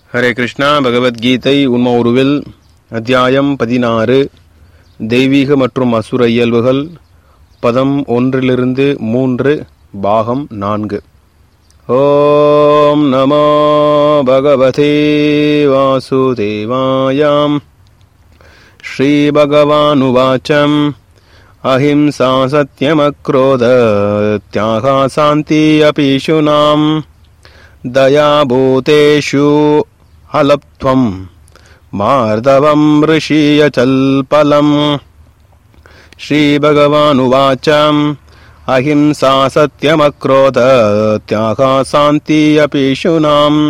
ஹரே கிருஷ்ணா பகவத்கீதை உண்ம உருவில் அத்தியாயம் பதினாறு தெய்வீக மற்றும் அசுர இயல்புகள் பதம் ஒன்றிலிருந்து மூன்று பாகம் நான்கு ஓம் நமோ பகவதே வாசுதேவாயாம் श्रीभगवानुवाचम् अहिंसा सत्यमक्रोध त्यागा शान्ति अपीशूनाम् दयाभूतेषु अलप्त्वम् मार्दवम् ऋषीयचल्पलम् श्रीभगवानुवाच अहिंसा सत्यमक्रोध त्यागा शान्ति अपीशूनाम्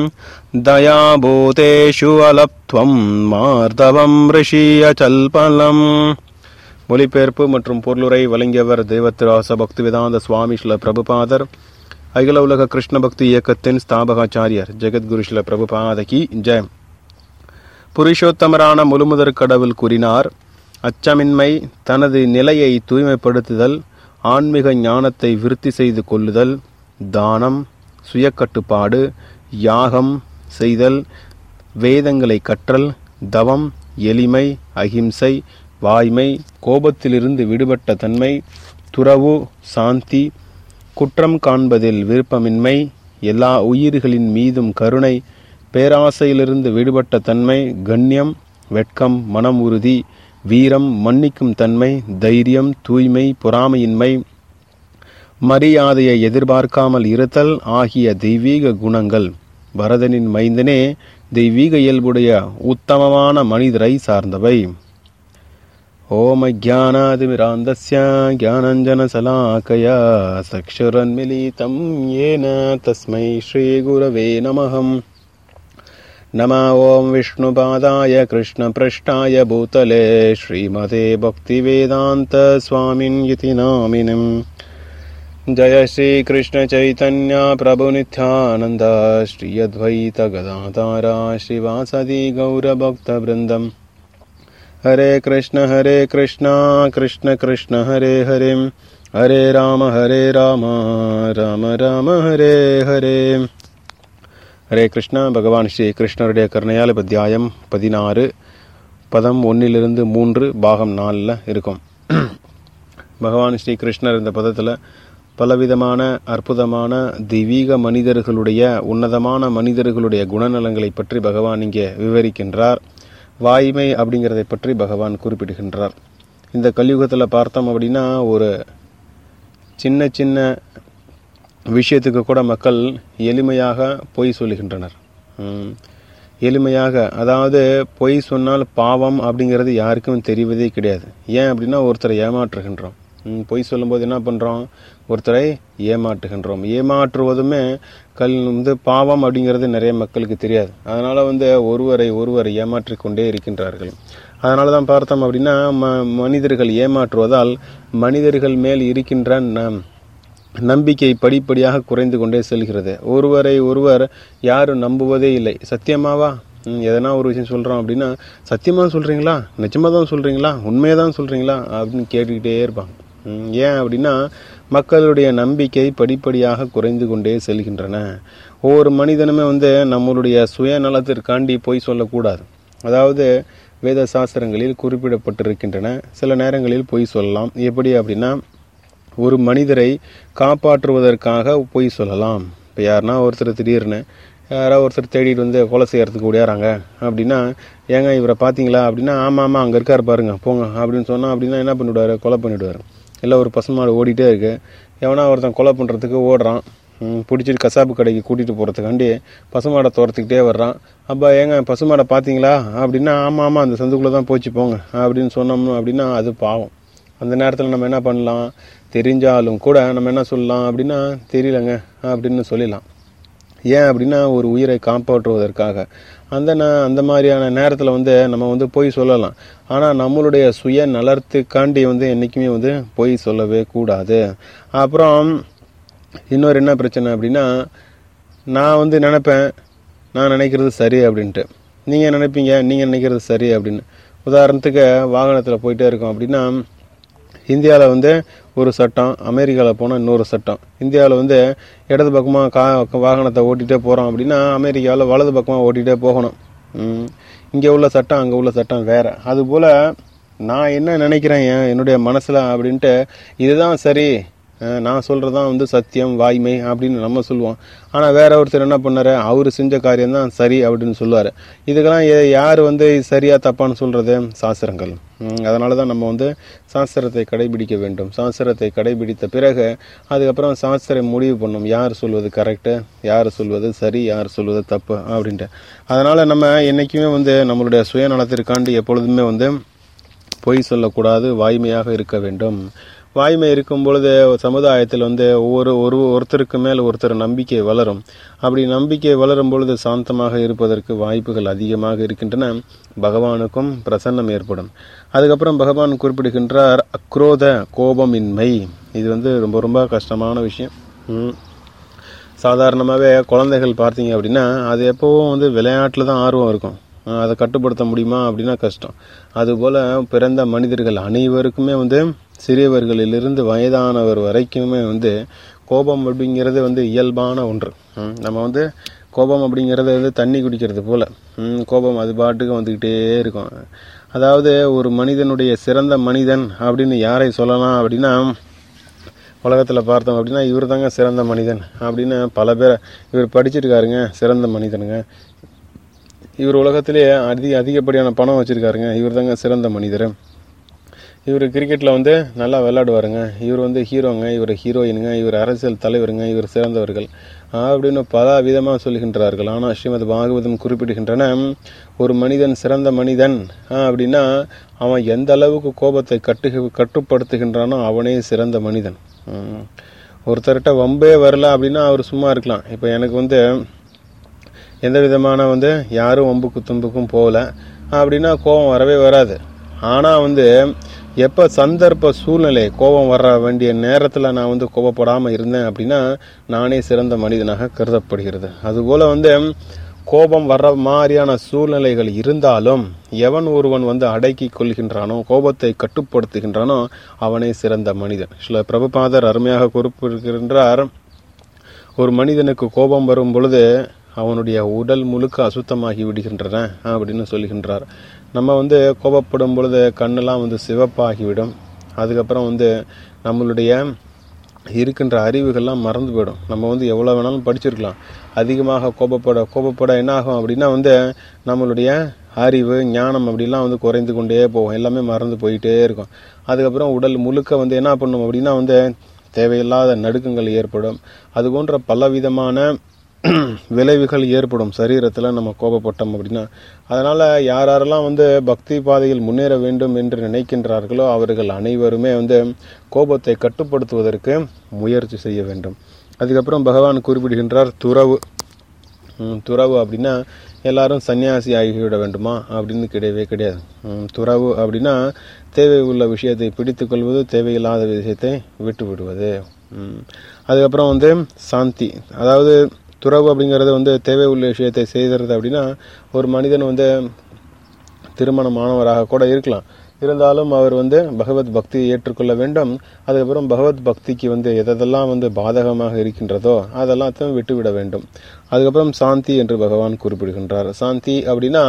दयाभूतेषु अलप्त्वम् மார்தவம் ரிஷியச்சல்பலம் மொழிபெயர்ப்பு மற்றும் பொருளுரை வழங்கியவர் தேவத்திராச பக்திவேதாந்த சுவாமி ஸ்ல பிரபுபாதர் அகில உலக கிருஷ்ண பக்தி இயக்கத்தின் ஸ்தாபகாச்சாரியர் ஜெகத்குரு ஸ்ல பிரபுபாதகி ஜெயம் புருஷோத்தமரான முழுமுதற் கடவுள் கூறினார் அச்சமின்மை தனது நிலையை தூய்மைப்படுத்துதல் ஆன்மீக ஞானத்தை விருத்தி செய்து கொள்ளுதல் தானம் சுயக்கட்டுப்பாடு யாகம் செய்தல் வேதங்களை கற்றல் தவம் எளிமை அகிம்சை வாய்மை கோபத்திலிருந்து விடுபட்ட தன்மை துறவு சாந்தி குற்றம் காண்பதில் விருப்பமின்மை எல்லா உயிர்களின் மீதும் கருணை பேராசையிலிருந்து விடுபட்ட தன்மை கண்ணியம் வெட்கம் மனம் உறுதி வீரம் மன்னிக்கும் தன்மை தைரியம் தூய்மை பொறாமையின்மை மரியாதையை எதிர்பார்க்காமல் இருத்தல் ஆகிய தெய்வீக குணங்கள் பரதனின் மைந்தனே தெய்வீக இயல்புடைய உத்தமமான மனிதரை சார்ந்தவை ஓம ஜானாதிமிராந்தஸ்ய ஜானஞ்சனசலாக்கயா சக்ஷுரன்மிலிதம் ஏன தஸ்மை ஸ்ரீகுரவே நமகம் नम ॐ विष्णुपादाय कृष्णपृष्ठाय भूतले श्रीमते भक्तिवेदान्तस्वामिन् इति नामिनम् जय श्रीकृष्णचैतन्य प्रभुनित्यानन्द श्री अद्वैतगदातारा श्रीवासदि गौरभक्तवृन्दम् हरे कृष्ण हरे कृष्ण कृष्ण कृष्ण हरे हरे हरे राम हरे राम राम राम हरे हरे ஹரே கிருஷ்ணா பகவான் ஸ்ரீ கிருஷ்ணருடைய கருணையால் இப்போ அத்தியாயம் பதினாறு பதம் ஒன்னிலிருந்து மூன்று பாகம் நாலில் இருக்கும் பகவான் ஸ்ரீ கிருஷ்ணர் இந்த பதத்தில் பலவிதமான அற்புதமான தெய்வீக மனிதர்களுடைய உன்னதமான மனிதர்களுடைய குணநலங்களை பற்றி பகவான் இங்கே விவரிக்கின்றார் வாய்மை அப்படிங்கிறதை பற்றி பகவான் குறிப்பிடுகின்றார் இந்த கலியுகத்தில் பார்த்தோம் அப்படின்னா ஒரு சின்ன சின்ன விஷயத்துக்கு கூட மக்கள் எளிமையாக பொய் சொல்லுகின்றனர் எளிமையாக அதாவது பொய் சொன்னால் பாவம் அப்படிங்கிறது யாருக்கும் தெரிவதே கிடையாது ஏன் அப்படின்னா ஒருத்தரை ஏமாற்றுகின்றோம் பொய் சொல்லும்போது என்ன பண்ணுறோம் ஒருத்தரை ஏமாற்றுகின்றோம் ஏமாற்றுவதுமே கல் வந்து பாவம் அப்படிங்கிறது நிறைய மக்களுக்கு தெரியாது அதனால் வந்து ஒருவரை ஒருவர் ஏமாற்றி கொண்டே இருக்கின்றார்கள் அதனால தான் பார்த்தோம் அப்படின்னா ம மனிதர்கள் ஏமாற்றுவதால் மனிதர்கள் மேல் இருக்கின்ற நம்பிக்கை படிப்படியாக குறைந்து கொண்டே செல்கிறது ஒருவரை ஒருவர் யாரும் நம்புவதே இல்லை சத்தியமாவா எதனா ஒரு விஷயம் சொல்கிறோம் அப்படின்னா சத்தியமாக சொல்கிறீங்களா நிஜமாக தான் சொல்கிறீங்களா உண்மையாக தான் சொல்கிறீங்களா அப்படின்னு கேட்டுக்கிட்டே இருப்பாங்க ஏன் அப்படின்னா மக்களுடைய நம்பிக்கை படிப்படியாக குறைந்து கொண்டே செல்கின்றன ஒவ்வொரு மனிதனுமே வந்து நம்மளுடைய சுயநலத்திற்காண்டி போய் சொல்லக்கூடாது அதாவது வேத சாஸ்திரங்களில் குறிப்பிடப்பட்டிருக்கின்றன சில நேரங்களில் பொய் சொல்லலாம் எப்படி அப்படின்னா ஒரு மனிதரை காப்பாற்றுவதற்காக பொய் சொல்லலாம் இப்போ யாருன்னா ஒருத்தர் திடீர்னு யாராவது ஒருத்தர் தேடிட்டு வந்து கொலை செய்யறதுக்கு ஓடியாராங்க அப்படின்னா ஏங்க இவரை பார்த்தீங்களா அப்படின்னா ஆமாம் ஆமாம் அங்கே இருக்கார் பாருங்க போங்க அப்படின்னு சொன்னால் அப்படின்னா என்ன பண்ணிவிடுவார் கொலை பண்ணிவிடுவார் இல்லை ஒரு பசுமாடு ஓடிட்டே இருக்கு எவனா ஒருத்தன் கொலை பண்ணுறதுக்கு ஓடுறான் பிடிச்சிட்டு கசாப்பு கடைக்கு கூட்டிகிட்டு போகிறதுக்காண்டி பசுமாடை துரத்துக்கிட்டே வர்றான் அப்போ ஏங்க பசுமாடை பார்த்தீங்களா அப்படின்னா ஆமாம் ஆமாம் அந்த சந்துக்குள்ளே தான் போச்சு போங்க அப்படின்னு சொன்னோம் அப்படின்னா அது பாவம் அந்த நேரத்தில் நம்ம என்ன பண்ணலாம் தெரிஞ்சாலும் கூட நம்ம என்ன சொல்லலாம் அப்படின்னா தெரியலங்க அப்படின்னு சொல்லிடலாம் ஏன் அப்படின்னா ஒரு உயிரை காப்பாற்றுவதற்காக அந்த ந அந்த மாதிரியான நேரத்தில் வந்து நம்ம வந்து பொய் சொல்லலாம் ஆனால் நம்மளுடைய சுய நலத்துக்காண்டி வந்து என்றைக்குமே வந்து பொய் சொல்லவே கூடாது அப்புறம் இன்னொரு என்ன பிரச்சனை அப்படின்னா நான் வந்து நினப்பேன் நான் நினைக்கிறது சரி அப்படின்ட்டு நீங்கள் நினைப்பீங்க நீங்கள் நினைக்கிறது சரி அப்படின்னு உதாரணத்துக்கு வாகனத்தில் போயிட்டே இருக்கோம் அப்படின்னா இந்தியாவில் வந்து ஒரு சட்டம் அமெரிக்காவில் போனால் இன்னொரு சட்டம் இந்தியாவில் வந்து இடது பக்கமாக கா வாகனத்தை ஓட்டிகிட்டே போகிறோம் அப்படின்னா அமெரிக்காவில் வலது பக்கமாக ஓட்டிகிட்டே போகணும் இங்கே உள்ள சட்டம் அங்கே உள்ள சட்டம் வேறு அதுபோல் நான் என்ன நினைக்கிறேன் என் என்னுடைய மனசில் அப்படின்ட்டு இதுதான் சரி அஹ் நான் சொல்கிறது தான் வந்து சத்தியம் வாய்மை அப்படின்னு நம்ம சொல்லுவோம் ஆனால் வேற ஒருத்தர் என்ன பண்ணாரு அவர் செஞ்ச காரியம் தான் சரி அப்படின்னு சொல்லுவார் இதுக்கெல்லாம் எ- யார் வந்து இது சரியா தப்பான்னு சொல்கிறது சாஸ்திரங்கள் ம், அதனால தான் நம்ம வந்து சாஸ்திரத்தை கடைபிடிக்க வேண்டும் சாஸ்திரத்தை கடைபிடித்த பிறகு அதுக்கப்புறம் சாஸ்திரம் முடிவு பண்ணும் யார் சொல்வது கரெக்டு யார் சொல்வது சரி யார் சொல்வது தப்பு அப்படின்ட்டு அதனால் நம்ம என்றைக்குமே வந்து நம்மளுடைய சுயநலத்திற்காண்டி எப்பொழுதுமே வந்து பொய் சொல்லக்கூடாது வாய்மையாக இருக்க வேண்டும் வாய்மை இருக்கும் பொழுது சமுதாயத்தில் வந்து ஒவ்வொரு ஒரு ஒருத்தருக்கு மேல் ஒருத்தர் நம்பிக்கை வளரும் அப்படி நம்பிக்கை வளரும் பொழுது சாந்தமாக இருப்பதற்கு வாய்ப்புகள் அதிகமாக இருக்கின்றன பகவானுக்கும் பிரசன்னம் ஏற்படும் அதுக்கப்புறம் பகவான் குறிப்பிடுகின்றார் அக்ரோத கோபமின்மை இது வந்து ரொம்ப ரொம்ப கஷ்டமான விஷயம் ம். சாதாரணமாகவே குழந்தைகள் பார்த்தீங்க அப்படின்னா அது எப்போவும் வந்து விளையாட்டில் தான் ஆர்வம் இருக்கும் அஹ் அதை கட்டுப்படுத்த முடியுமா அப்படின்னா கஷ்டம் அதுபோல் பிறந்த மனிதர்கள் அனைவருக்குமே வந்து சிறியவர்களிலிருந்து வயதானவர் வரைக்குமே வந்து கோபம் அப்படிங்கிறது வந்து இயல்பான ஒன்று ம், நம்ம வந்து கோபம் அப்படிங்கிறது வந்து தண்ணி குடிக்கிறது போல் ம், கோபம் அது பாட்டுக்கு வந்துக்கிட்டே இருக்கும் அதாவது ஒரு மனிதனுடைய சிறந்த மனிதன் அப்படின்னு யாரை சொல்லலாம் அப்படின்னா உலகத்தில் பார்த்தோம் அப்படின்னா இவர் தாங்க சிறந்த மனிதன் அப்படின்னு பல பேர் இவர் படிச்சிருக்காருங்க சிறந்த மனிதனுங்க இவர் உலகத்திலே அதிக அதிகப்படியான பணம் வச்சிருக்காருங்க இவர் தாங்க சிறந்த மனிதர் இவர் கிரிக்கெட்டில் வந்து நல்லா விளையாடுவாருங்க இவர் வந்து ஹீரோங்க இவர் ஹீரோயினுங்க இவர் அரசியல் தலைவருங்க இவர் சிறந்தவர்கள் அப்படின்னு பல விதமாக சொல்கின்றார்கள் ஆனால் ஸ்ரீமத் பாகவதம் குறிப்பிடுகின்றன ஒரு மனிதன் சிறந்த மனிதன் ஆ, அப்படின்னா அவன் எந்த அளவுக்கு கோபத்தை கட்டு கட்டுப்படுத்துகின்றானோ அவனே சிறந்த மனிதன் ம். ஒருத்தர்கிட்ட வம்பே வரல அப்படின்னா அவர் சும்மா இருக்கலாம் இப்போ எனக்கு வந்து எந்த விதமான வந்து யாரும் வம்புக்கு தும்புக்கும் போகல அப்படின்னா கோபம் வரவே வராது ஆனால் வந்து எப்போ சந்தர்ப்ப சூழ்நிலை கோபம் வர வேண்டிய நேரத்தில் நான் வந்து கோபப்படாமல் இருந்தேன் அப்படின்னா நானே சிறந்த மனிதனாக கருதப்படுகிறது அதுபோல் வந்து கோபம் வர்ற மாதிரியான சூழ்நிலைகள் இருந்தாலும் எவன் ஒருவன் வந்து அடக்கி கொள்கின்றானோ கோபத்தை கட்டுப்படுத்துகின்றானோ அவனே சிறந்த மனிதன் சில பிரபுபாதர் அருமையாக குறிப்பிடுகின்றார் ஒரு மனிதனுக்கு கோபம் வரும் பொழுது அவனுடைய உடல் முழுக்க அசுத்தமாகி விடுகின்றன அப்படின்னு சொல்லுகின்றார் நம்ம வந்து கோபப்படும் பொழுது கண்ணெல்லாம் வந்து சிவப்பாகிவிடும் அதுக்கப்புறம் வந்து நம்மளுடைய இருக்கின்ற அறிவுகள்லாம் மறந்து போயிடும் நம்ம வந்து எவ்வளோ வேணாலும் படிச்சிருக்கலாம் அதிகமாக கோபப்பட கோபப்பட என்ன ஆகும் அப்படின்னா வந்து நம்மளுடைய அறிவு ஞானம் அப்படிலாம் வந்து குறைந்து கொண்டே போகும் எல்லாமே மறந்து போயிட்டே இருக்கும் அதுக்கப்புறம் உடல் முழுக்க வந்து என்ன பண்ணும் அப்படின்னா வந்து தேவையில்லாத நடுக்கங்கள் ஏற்படும் அது போன்ற பலவிதமான விளைவுகள் ஏற்படும் சரீரத்தில் நம்ம கோபப்பட்டோம் அப்படின்னா அதனால் யார் யாரெல்லாம் வந்து பக்தி பாதையில் முன்னேற வேண்டும் என்று நினைக்கின்றார்களோ அவர்கள் அனைவருமே வந்து கோபத்தை கட்டுப்படுத்துவதற்கு முயற்சி செய்ய வேண்டும் அதுக்கப்புறம் பகவான் குறிப்பிடுகின்றார் துறவு ம், துறவு அப்படின்னா எல்லாரும் சன்னியாசி ஆகிவிட வேண்டுமா அப்படின்னு கிடையவே கிடையாது ம், துறவு அப்படின்னா தேவை உள்ள விஷயத்தை பிடித்துக் கொள்வது தேவையில்லாத விஷயத்தை விட்டு விடுவது ம். அதுக்கப்புறம் வந்து சாந்தி அதாவது துறவு அப்படிங்கிறது வந்து தேவை உள்ள விஷயத்தை செய்கிறது அப்படின்னா ஒரு மனிதன் வந்து திருமணமானவராக கூட இருக்கலாம் இருந்தாலும் அவர் வந்து பகவத் பக்தியை ஏற்றுக்கொள்ள வேண்டும் அதுக்கப்புறம் பகவத் பக்திக்கு வந்து எதெல்லாம் வந்து பாதகமாக இருக்கின்றதோ அதெல்லாத்தையும் விட்டுவிட வேண்டும் அதுக்கப்புறம் சாந்தி என்று பகவான் குறிப்பிடுகின்றார் சாந்தி அப்படின்னா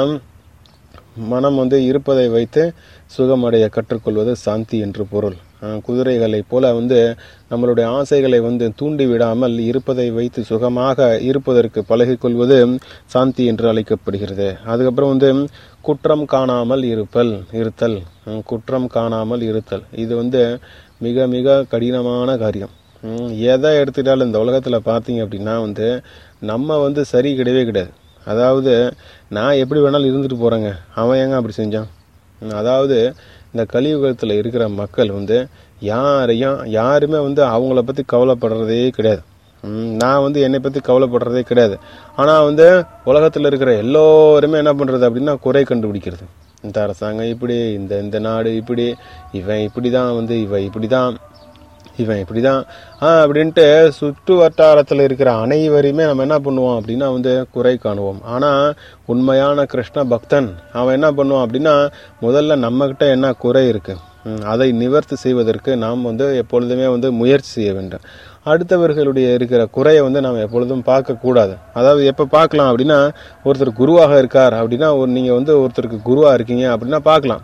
மனம் வந்து இருப்பதை வைத்து சுகமடைய கற்றுக்கொள்வது சாந்தி என்று பொருள் அஹ் குதிரைகளைப் போல வந்து நம்மளுடைய ஆசைகளை வந்து தூண்டி விடாமல் இருப்பதை வைத்து சுகமாக இருப்பதற்கு பழகிக்கொள்வது சாந்தி என்று அழைக்கப்படுகிறது அதுக்கப்புறம் வந்து குற்றம் காணாமல் இருப்பல் இருத்தல் உம், குற்றம் காணாமல் இருத்தல் இது வந்து மிக மிக கடினமான காரியம் உம், எதை எடுத்துட்டாலும் இந்த உலகத்தில் பார்த்தீங்க அப்படின்னா வந்து நம்ம வந்து சரி கிடையவே கிடையாது அதாவது நான் எப்படி வேணாலும் இருந்துட்டு போகிறேங்க அவன் ஏங்க அப்படி செஞ்சான் உம், அதாவது இந்த கலியுகத்தில் இருக்கிற மக்கள் வந்து யாரையும் யாருமே வந்து அவங்கள பற்றி கவலைப்படுறதே கிடையாது உம், நான் வந்து என்னை பற்றி கவலைப்படுறதே கிடையாது ஆனால் வந்து உலகத்தில் இருக்கிற எல்லோருமே என்ன பண்ணுறது அப்படின்னா குறை கண்டுபிடிக்கிறது இந்த அரசாங்கம் இப்படி இந்த இந்த நாடு இப்படி இவன் இப்படி தான் வந்து இவன் இப்படி தான் இவன் இப்படிதான் ஆ அப்படின்ட்டு சுற்று வட்டாரத்தில் இருக்கிற அனைவரையுமே நம்ம என்ன பண்ணுவோம் அப்படின்னா வந்து குறை காணுவோம் ஆனால் உண்மையான கிருஷ்ண பக்தன் அவன் என்ன பண்ணுவான் அப்படின்னா முதல்ல நம்மக்கிட்ட என்ன குறை இருக்கு ம், அதை நிவர்த்தி செய்வதற்கு நாம் வந்து எப்பொழுதுமே வந்து முயற்சி செய்ய வேண்டும் அடுத்தவர்களுடைய இருக்கிற குறையை வந்து நாம் எப்பொழுதும் பார்க்கக்கூடாது அதாவது எப்போ பார்க்கலாம் அப்படின்னா ஒருத்தர் குருவாக இருக்கார் அப்படின்னா ஒரு நீங்கள் வந்து ஒருத்தருக்கு குருவாக இருக்கீங்க அப்படின்னா பார்க்கலாம்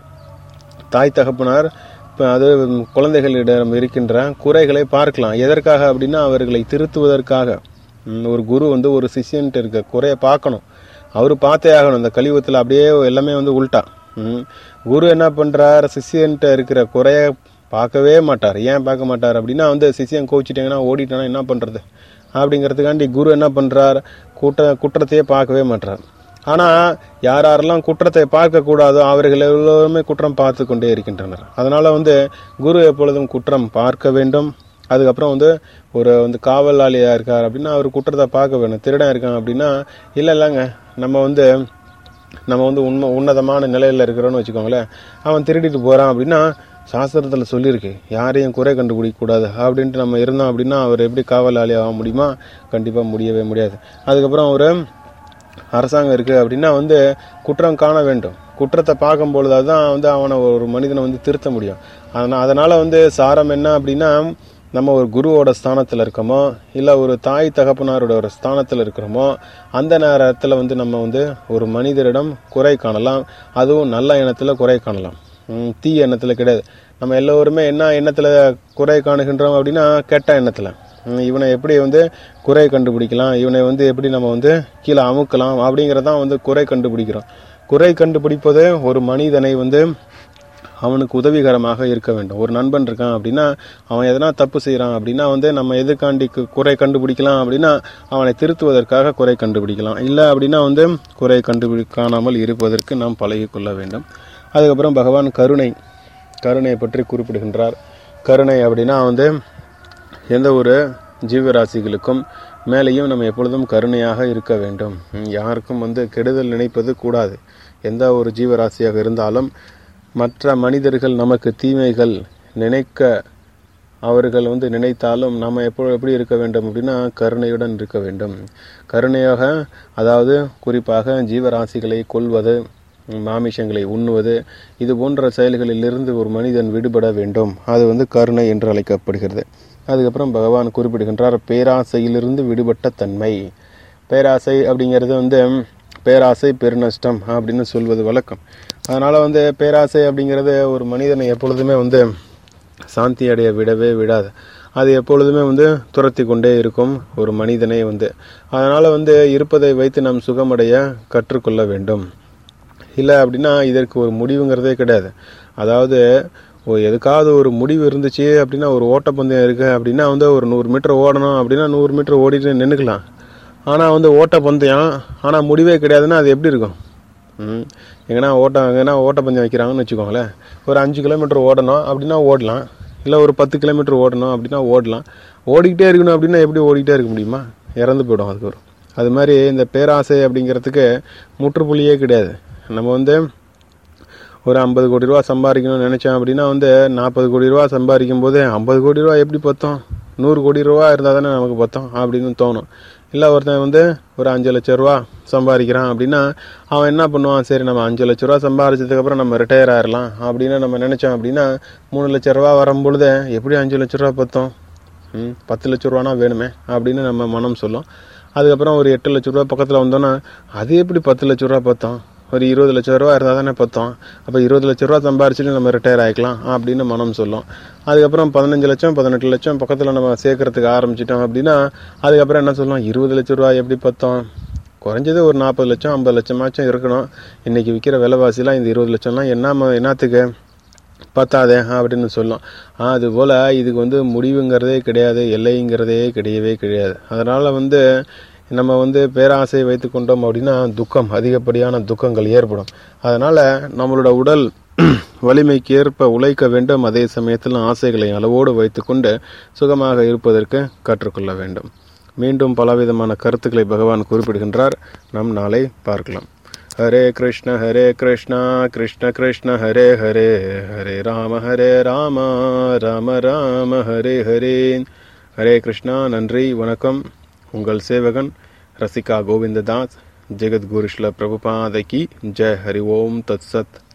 தாய் தகப்பனார் இப்போ அது குழந்தைகளிடம் இருக்கின்ற குறைகளை பார்க்கலாம் எதற்காக அப்படின்னா அவர்களை திருத்துவதற்காக ம், ஒரு குரு வந்து ஒரு சிஷ்யன்ட்டு இருக்க குறையை பார்க்கணும் அவர் பார்த்தே ஆகணும் இந்த கலியுகத்தில் அப்படியே எல்லாமே வந்து உல்ட்டா ம். குரு என்ன பண்றார் சிஷ்யன்ட்ட இருக்கிற குறைய பார்க்கவே மாட்டார் ஏன் பார்க்க மாட்டார் அப்படின்னா வந்து சிஷ்யன் கோச்சிட்டாங்கன்னா ஓடிட்டானா என்ன பண்றது அப்படிங்கிறதுக்காண்டி குரு என்ன பண்றார் குற்ற குற்றத்தையே பார்க்கவே மாட்டார் ஆனா யார் யாரெல்லாம் குற்றத்தை பார்க்க கூடாதோ அவர்கள் எல்லோருமே குற்றம் பார்த்து கொண்டே இருக்கின்றனர் அதனால வந்து குரு எப்பொழுதும் குற்றம் பார்க்க வேண்டும் அதுக்கப்புறம் வந்து ஒரு வந்து காவலாளியா இருக்கார் அப்படின்னா அவர் குற்றத்தை பார்க்க வேணும் திருடன் இருக்கான் அப்படின்னா இல்ல இல்லைங்க நம்ம வந்து நம்ம வந்து உண்மை உன்னதமான நிலையில இருக்கிறோன்னு வச்சுக்கோங்களேன் அவன் திருடிட்டு போறான் அப்படின்னா சாஸ்திரத்துல சொல்லியிருக்கு யாரையும் குறை கண்டுபிடிக்க கூடாது அப்படின்ட்டு நம்ம இருந்தோம் அப்படின்னா அவர் எப்படி காவலாளி ஆக முடியுமா கண்டிப்பா முடியவே முடியாது அதுக்கப்புறம் ஒரு அரசாங்கம் இருக்கு அப்படின்னா வந்து குற்றம் காண வேண்டும் குற்றத்தை பார்க்கும் பொழுது தான் வந்து அவனை ஒரு மனிதனை வந்து திருத்த முடியும் அதனா அதனால வந்து சாரம் என்ன அப்படின்னா நம்ம ஒரு குருவோட ஸ்தானத்தில் இருக்கோமோ இல்லை ஒரு தாய் தகப்பனாரோட ஒரு ஸ்தானத்தில் இருக்கிறோமோ அந்த நேரத்தில் வந்து நம்ம வந்து ஒரு மனிதரிடம் குறை காணலாம் அதுவும் நல்ல எண்ணத்தில் குறை காணலாம் ம், தீய எண்ணத்தில் கிடையாது நம்ம எல்லோருமே என்ன எண்ணத்தில் குறை காணுகின்றோம் அப்படின்னா கெட்ட எண்ணத்தில் ம், இவனை எப்படி வந்து குறை கண்டுபிடிக்கலாம் இவனை வந்து எப்படி நம்ம வந்து கீழே அமுக்கலாம் அப்படிங்கிறதான் வந்து குறை கண்டுபிடிக்கிறோம் குறை கண்டுபிடிப்பது ஒரு மனிதனை வந்து அவனுக்கு உதவிகரமாக இருக்க வேண்டும் ஒரு நண்பன் இருக்கான் அப்படின்னா அவன் எதனா தப்பு செய்கிறான் அப்படின்னா வந்து நம்ம எதுக்காண்டி கு- குறை கண்டுபிடிக்கலாம் அப்படின்னா அவனை திருத்துவதற்காக குறை கண்டுபிடிக்கலாம் இல்லை அப்படின்னா வந்து குறை கண்டுபிடி காணாமல் இருப்பதற்கு நாம் பழகிக்கொள்ள வேண்டும் அதுக்கப்புறம் பகவான் கருணை கருணையை பற்றி குறிப்பிடுகின்றார் கருணை அப்படின்னா வந்து எந்த ஒரு ஜீவராசிகளுக்கும் மேலேயும் நம்ம எப்பொழுதும் கருணையாக இருக்க வேண்டும் ம், யாருக்கும் வந்து கெடுதல் நினைப்பது கூடாது எந்த ஒரு ஜீவராசியாக இருந்தாலும் மற்ற மனிதர்கள் நமக்கு தீமைகள் நினைக்க அவர்கள் வந்து நினைத்தாலும் நம்ம எப்போ எப்படி இருக்க வேண்டும் அப்படின்னா கருணையுடன் இருக்க வேண்டும் கருணையாக அதாவது குறிப்பாக ஜீவராசிகளை கொல்வது மாமிசங்களை உண்ணுவது இது போன்ற செயல்களிலிருந்து ஒரு மனிதன் விடுபட வேண்டும் அது வந்து கருணை என்று அழைக்கப்படுகிறது அதுக்கப்புறம் பகவான் குறிப்பிடுகின்றார் பேராசையிலிருந்து விடுபட்ட தன்மை பேராசை அப்படிங்கிறது வந்து பேராசை பெருநஷ்டம் அப்படின்னு சொல்வது வழக்கம் அதனால வந்து பேராசை அப்படிங்கிறது ஒரு மனிதனை எப்பொழுதுமே வந்து சாந்தி அடைய விடவே விடாது அது எப்பொழுதுமே வந்து துரத்தி கொண்டே இருக்கும் ஒரு மனிதனை வந்து அதனால வந்து இருப்பதை வைத்து நாம் சுகமடைய கற்றுக்கொள்ள வேண்டும் இல்லை அப்படின்னா இதற்கு ஒரு முடிவுங்கிறதே கிடையாது அதாவது ஒரு எதுக்காவது ஒரு முடிவு இருந்துச்சு அப்படின்னா ஒரு ஓட்டப்பந்தயம் இருக்கு அப்படின்னா வந்து ஒரு நூறு மீட்டர் ஓடணும் அப்படின்னா நூறு மீட்டர் ஓடிட்டு நின்றுக்கலாம் ஆனால் வந்து ஓட்டப்பந்தயம் ஆனால் முடிவே கிடையாதுன்னா அது எப்படி இருக்கும் ம் எங்கன்னா ஓட்டம் எங்கன்னா ஓட்டப்பந்தயம் வைக்கிறாங்கன்னு வச்சுக்கோங்களேன் ஒரு அஞ்சு கிலோமீட்டர் ஓடணும் அப்படின்னா ஓடலாம் இல்லை ஒரு பத்து கிலோமீட்டர் ஓடணும் அப்படின்னா ஓடலாம் ஓடிக்கிட்டே இருக்கணும் அப்படின்னா எப்படி ஓடிக்கிட்டே இருக்க முடியுமா இறந்து போயிடும் அதுக்கு ஒரு அது மாதிரி இந்த பேராசை அப்படிங்கிறதுக்கு முற்றுப்புள்ளியே கிடையாது நம்ம வந்து ஒரு ஐம்பது கோடி ரூபா சம்பாதிக்கணும்னு நினைச்சேன் அப்படின்னா வந்து நாற்பது கோடி ரூபா சம்பாதிக்கும் போது ஐம்பது கோடி ரூபா எப்படி பத்தோம் நூறு கோடி ரூபா இருந்தால் தானே நமக்கு பத்தோம் அப்படின்னு தோணும் இல்லை ஒருத்தன் வந்து ஒரு அஞ்சு லட்ச ரூபா சம்பாதிக்கிறான் அப்படின்னா அவன் என்ன பண்ணுவான் சரி நம்ம அஞ்சு லட்ச ரூபா சம்பாதிச்சதுக்கப்புறம் நம்ம ரிட்டையர் ஆயிடலாம் அப்படின்னு நம்ம நினைச்சோம் அப்படின்னா மூணு லட்ச ரூபா வரும்பொழுது எப்படி அஞ்சு லட்ச ரூபா பத்தோம் ம் பத்து லட்ச ரூபானா வேணுமே அப்படின்னு நம்ம மனம் சொல்லும் அதுக்கப்புறம் ஒரு எட்டு லட்ச ரூபா பக்கத்தில் வந்தோன்னா அது எப்படி பத்து லட்ச ரூபா பத்தோம் ஒரு இருபது லட்ச ரூபா இருந்தால் தானே பத்தோம் அப்போ இருபது லட்ச ரூபா சம்பாரிச்சுட்டு நம்ம ரிட்டையர் ஆகிக்கலாம் அப்படின்னு மனம் சொல்லும் அதுக்கப்புறம் பதினஞ்சு லட்சம் பதினெட்டு லட்சம் பக்கத்தில் நம்ம சேர்க்கறதுக்கு ஆரம்பிச்சிட்டோம் அப்படின்னா அதுக்கப்புறம் என்ன சொல்லலாம் இருபது லட்ச ரூபா எப்படி பத்தோம் குறைஞ்சது ஒரு நாற்பது லட்சம் ஐம்பது லட்சமாச்சும் இருக்கணும் இன்னைக்கு விற்கிற விலைவாசிலாம் இந்த இருபது லட்சம்லாம் என்ன என்னத்துக்கு பத்தாதே அப்படின்னு சொல்லும் அது போல் இதுக்கு வந்து முடிவுங்கிறதே கிடையாது எல்லைங்கிறதே கிடையவே கிடையாது அதனால் வந்து நம்ம வந்து பேராசை வைத்து கொண்டோம் அப்படின்னா துக்கம் அதிகப்படியான துக்கங்கள் ஏற்படும் அதனால் நம்மளோட உடல் வலிமைக்கு ஏற்ப உழைக்க வேண்டும் அதே சமயத்தில் ஆசைகளை அளவோடு வைத்துக்கொண்டு சுகமாக இருப்பதற்கு கற்றுக்கொள்ள வேண்டும் மீண்டும் பலவிதமான கருத்துக்களை பகவான் குறிப்பிடுகின்றார் நாம் நாளை பார்க்கலாம் ஹரே கிருஷ்ண ஹரே கிருஷ்ணா கிருஷ்ண கிருஷ்ண ஹரே ஹரே ஹரே ராம ஹரே ராம ராம ராம ஹரே ஹரே ஹரே கிருஷ்ணா நன்றி வணக்கம் உங்கள் சேவகன் ரசிகா கோவிந்ததாஸ் ஜெகத்குரு ஸ்ல பிரபுபாதைக்கு ஜெய் ஹரி ஓம் தத் சத்